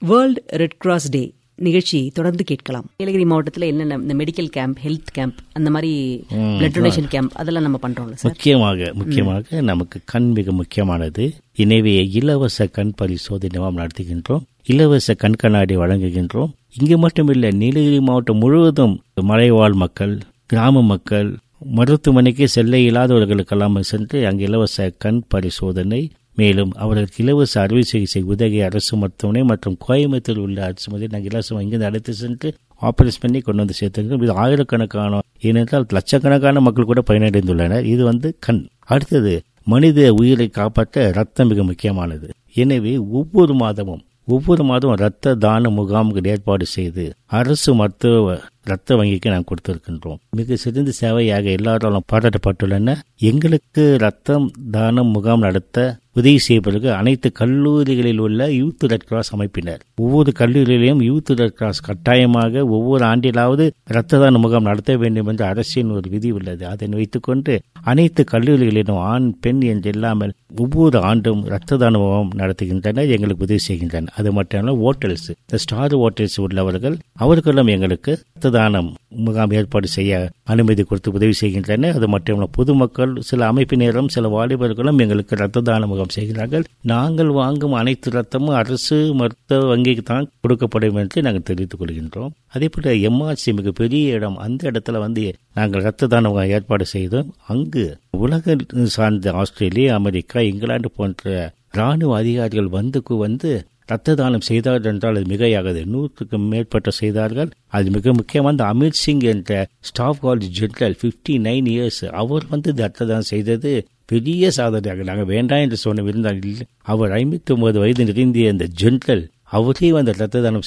world red cross டே நிகழ்ச்சி தொடர்ந்து கேட்கலாம் நீலகிரி மாவட்டத்தில் என்னென்ன இந்த மெடிக்கல் கேம்ப் ஹெல்த் கேம்ப் அந்த மாதிரி பிளட் டொனேஷன் கேம்ப் அதெல்லாம் நம்ம பண்றோம்ல சார் முக்கியமாக முக்கியமாக நமக்கு கண் மிக முக்கியமானது எனவே இலவச கண் பரிசோதனை நாம் நடத்துகின்றோம் இலவச கண் கண்ணாடி வழங்குகின்றோம் இங்கு மட்டுமில்லை நீலகிரி மாவட்டம் முழுவதும் மலைவாழ் மக்கள் கிராம மக்கள் மருத்துவமனைக்கு செல்ல இயலாதவர்களுக்கெல்லாம் சென்று அங்கு இலவச கண் பரிசோதனை மேலும் அவர்களுக்கு இலவச அறுவை சிகிச்சை உதகை அரசு மருத்துவமனை மற்றும் கோயம்புத்தூர் உள்ள அரசு மருத்துவமனை நாங்கள் இலவசம் இங்கிருந்து அழைத்து சென்று ஆபரேஷன் பண்ணி கொண்டு வந்து சேர்த்திருக்கிறோம் இது ஆயிரக்கணக்கான ஏனென்றால் லட்சக்கணக்கான மக்கள் கூட பயனடைந்துள்ளனர் இது வந்து கண் அடுத்தது மனித உயிரை காப்பாற்ற ரத்தம் மிக முக்கியமானது எனவே ஒவ்வொரு மாதமும் ஒவ்வொரு மாதமும் ரத்த தான முகாம்கள் ஏற்பாடு செய்து அரசு மருத்துவ ரத்த வங்கிக்கு நாம் கொடுத்திருக்கின்றோம் மிக சிறந்த சேவையாக எல்லாராலும் பாராட்டப்பட்டுள்ளன எங்களுக்கு ரத்தம் தானம் முகாம் நடத்த உதவி செய்வதற்கு அனைத்து கல்லூரிகளில் உள்ள யூத் ரெட் கிராஸ் அமைப்பினர் ஒவ்வொரு கல்லூரியிலையும் யூத் ரெட் கிராஸ் கட்டாயமாக ஒவ்வொரு ஆண்டிலாவது ரத்த தான முகாம் நடத்த வேண்டும் என்று அரசின் ஒரு விதி உள்ளது அதனை வைத்துக்கொண்டு அனைத்து கல்லூரிகளிலும் ஆண் பெண் என்று இல்லாமல் ஒவ்வொரு ஆண்டும் ரத்த தான முகாம் நடத்துகின்றனர் எங்களுக்கு உதவி செய்கின்றனர் அது மட்டுமல்ல ஹோட்டல்ஸ் இந்த ஸ்டார் ஹோட்டல்ஸ் உள்ளவர்கள் அவர்களும் எங்களுக்கு ரத்த தானம் முகாம் ஏற்பாடு செய்ய அனுமதி கொடுத்து உதவி செய்கின்றனர் அது மட்டுமல்ல பொதுமக்கள் சில அமைப்பினரும் சில வாலிபர்களும் எங்களுக்கு ரத்த தான முகாம் செய்கிறார்கள் நாங்கள் வாங்கும் அனைத்து ரத்தமும் அரசு மருத்துவ வங்கிக்கு தான் கொடுக்கப்படும் என்று நாங்கள் தெரிவித்துக் கொள்கின்றோம் அதே போல எம்ஆர்சி மிக பெரிய இடம் அந்த இடத்துல வந்து நாங்கள் ரத்த தான முகாம் ஏற்பாடு செய்தோம் அங்கு உலக சார்ந்த ஆஸ்திரேலியா அமெரிக்கா இங்கிலாந்து போன்ற ராணுவ அதிகாரிகள் வந்து வந்து ரத்த தானம் செய்தார்கள் என்றால் அது மிகையாகாது நூற்றுக்கும் மேற்பட்ட செய்தார்கள் அது மிக முக்கியமான அமித் சிங் என்ற staff college general fifty nine years அவர் வந்து ரத்த தானம் செய்தது பெரிய சாதனையாக நாங்கள் வேண்டாம் என்று சொன்ன விருந்தாள் அவர் ஐம்பத்தி ஒன்பது வயது நிறைந்திய அந்த ஜெனரல் அவரே வந்து ரத்த தானம்